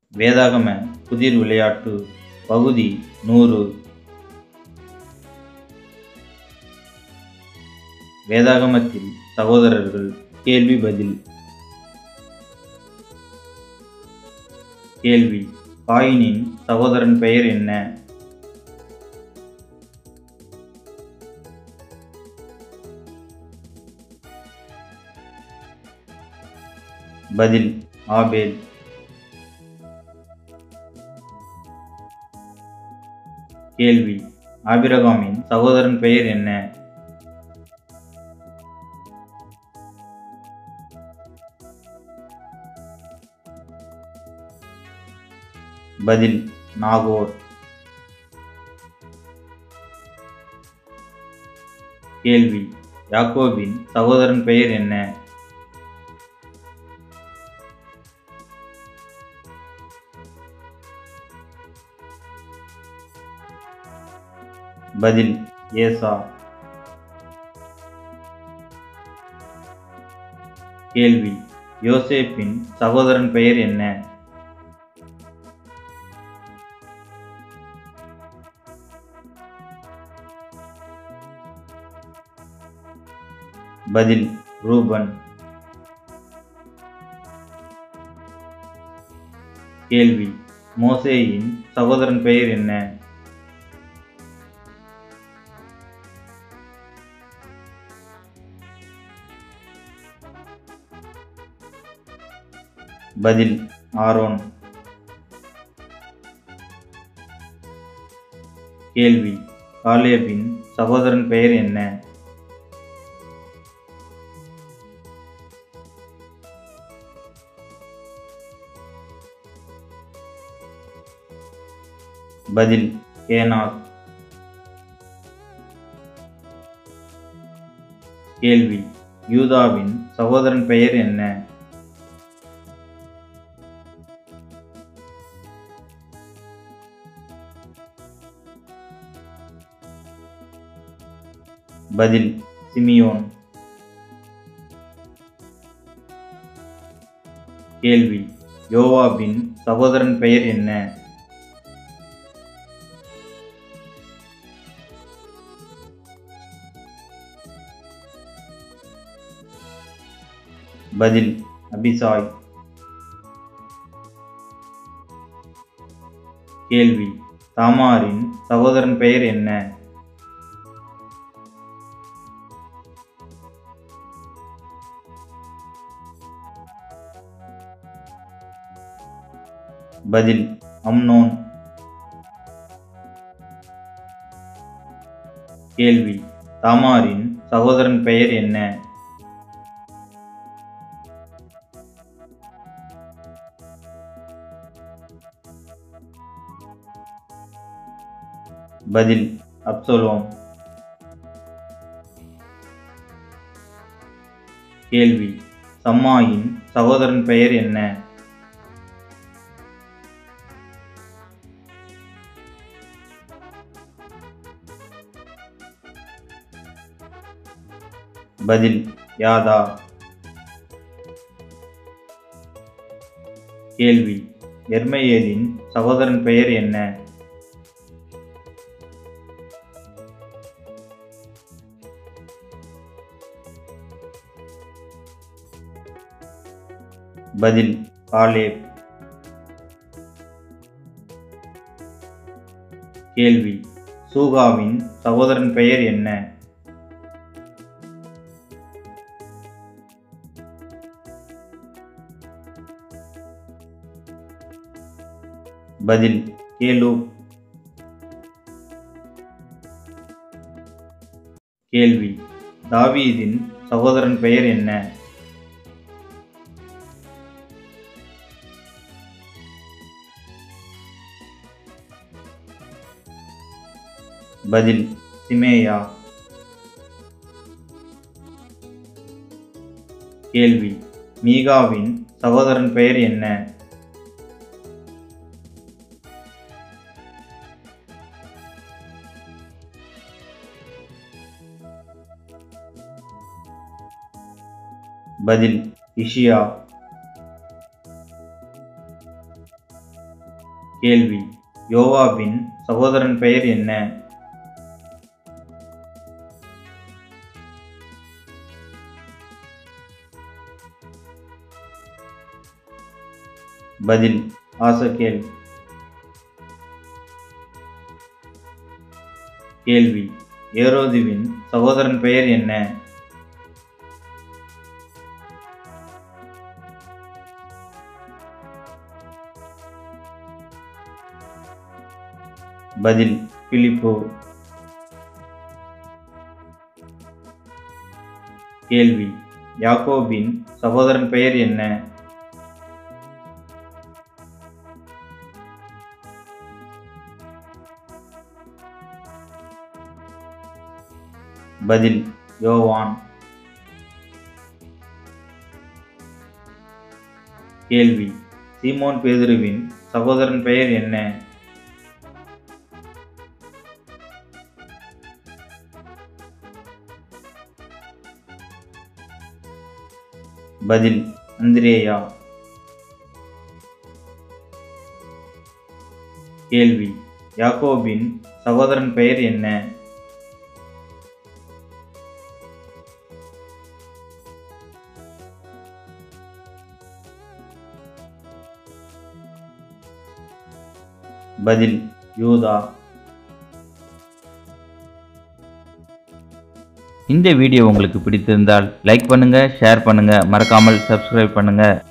வேதாகம புதிர் விளையாட்டு பகுதி நூறு வேதாகமத்தில் சகோதரர்கள் கேள்வி பதில் கேள்வி காயினின் சகோதரன் பெயர் என்ன பதில் ஆபேல் கேள்வி ஆபிரகாமின் சகோதரன் பெயர் என்ன பதில் நாகோர் கேள்வி யாக்கோபின் சகோதரன் பெயர் என்ன பதில் ஏசா கேள்வி யோசேப்பின் சகோதரன் பெயர் என்ன பதில் ரூபன் கேள்வி மோசேயின் சகோதரன் பெயர் என்ன பதில் ஆரோன் கேள்வி காலேபின் சகோதரன் பெயர் என்ன பதில் கேனாக் கேள்வி யூதாவின் சகோதரன் பெயர் என்ன பதில் சிமியோன் கேள்வி யோவாபின் சகோதரன் பெயர் என்ன பதில் அபிசாய் கேள்வி தாமாரின் சகோதரன் பெயர் என்ன பதில் அம்னோன் கேள்வி தாமாரின் சகோதரன் பெயர் என்ன பதில் அப்சலோம் கேள்வி சம்மாயின் சகோதரன் பெயர் என்ன பதில் யாதா கேள்வி எர்மையேலின் சகோதரன் பெயர் என்ன பதில் காலேப் கேள்வி சூகாவின் சகோதரன் பெயர் என்ன பதில் கேலு கேள்வி தாவீதின் சகோதரன் பெயர் என்ன பதில் சிமேயா கேள்வி மீகாவின் சகோதரன் பெயர் என்ன பதில் இஷியா கேள்வி யோவாபின் சகோதரன் பெயர் என்ன பதில் ஆசகேல் கேள்வி ஏரோதுவின் சகோதரன் பெயர் என்ன பதில் பிலிப்போ கேள்வி யாக்கோபின் சகோதரன் பெயர் என்ன பதில் யோவான் கேள்வி சீமோன் பேதுருவின் சகோதரன் பெயர் என்ன பதில் அந்திரேயா கேள்வி யாக்கோபின் சகோதரன் பெயர் என்ன பதில் யூதா இந்த வீடியோ உங்களுக்கு பிடித்திருந்தால் லைக் பண்ணுங்கள் ஷேர் பண்ணுங்கள் மறக்காமல் சப்ஸ்கிரைப் பண்ணுங்கள்